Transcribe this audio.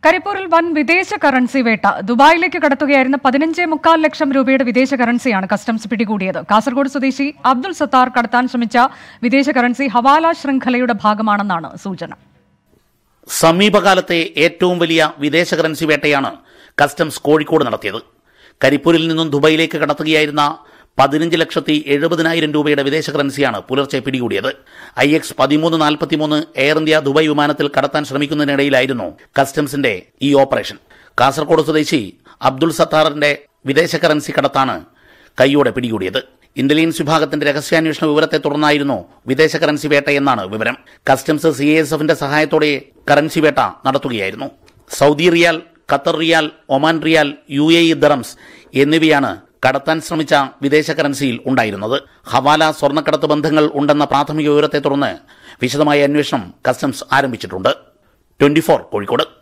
കരിപ്പൂരിൽ വൻ വിദേശ കറൻസി വേട്ട ദുബായിലേക്ക് കടത്തുകയായിരുന്ന പതിനഞ്ചേ മുക്കാൽ ലക്ഷം രൂപയുടെ വിദേശ കറൻസിയാണ് കസ്റ്റംസ് പിടികൂടിയത് കാസർഗോഡ് സ്വദേശി അബ്ദുൾ സത്താർ കടത്താൻ ശ്രമിച്ച വിദേശ കറൻസി ഹവാല ശൃംഖലയുടെ ഭാഗമാണെന്നാണ് സൂചന സമീപകാലത്തെ ഏറ്റവും വലിയ വിദേശ കറൻസി വേട്ടയാണ് കസ്റ്റംസ് കോഴിക്കോട് നടത്തിയത് കരിപ്പൂരിൽ നിന്നും ദുബൈയിലേക്ക് കടത്തുകയായിരുന്ന പതിനഞ്ച് ലക്ഷത്തി എഴുപതിനായിരം രൂപയുടെ വിദേശ കറൻസിയാണ് പുലർച്ചെ പിടികൂടിയത് ഐ എക്സ് പതിമൂന്ന് നാൽപ്പത്തിമൂന്ന് എയർ ഇന്ത്യ ദുബായ് വിമാനത്തിൽ കടത്താൻ ശ്രമിക്കുന്നതിനിടയിലായിരുന്നു കസ്റ്റംസിന്റെ ഈ ഓപ്പറേഷൻ കാസർഗോഡ് സ്വദേശി അബ്ദുൾ സത്താറിന്റെ വിദേശ കറൻസി കടത്താണ് കൈയോടെ പിടികൂടിയത് ഇന്റലിജൻസ് വിഭാഗത്തിന്റെ രഹസ്യാന്വേഷണ വിവരത്തെ തുടർന്നായിരുന്നു വിദേശ കറൻസി വേട്ടയെന്നാണ് വിവരം കസ്റ്റംസ് സി എസ് എഫിന്റെ സഹായത്തോടെ കറൻസി വേട്ട നടത്തുകയായിരുന്നു Saudi riyal Qatar riyal Oman riyal U A E dirhams എന്നിവയാണ് കടത്താൻ ശ്രമിച്ച വിദേശ കറൻസിയിൽ ഉണ്ടായിരുന്നത് ഹവാല സ്വർണ്ണക്കടത്ത് ബന്ധങ്ങൾ ഉണ്ടെന്ന പ്രാഥമിക വിവരത്തെ തുടർന്ന് വിശദമായ അന്വേഷണം കസ്റ്റംസ് ആരംഭിച്ചിട്ടുണ്ട് ട്വന്റി കോഴിക്കോട്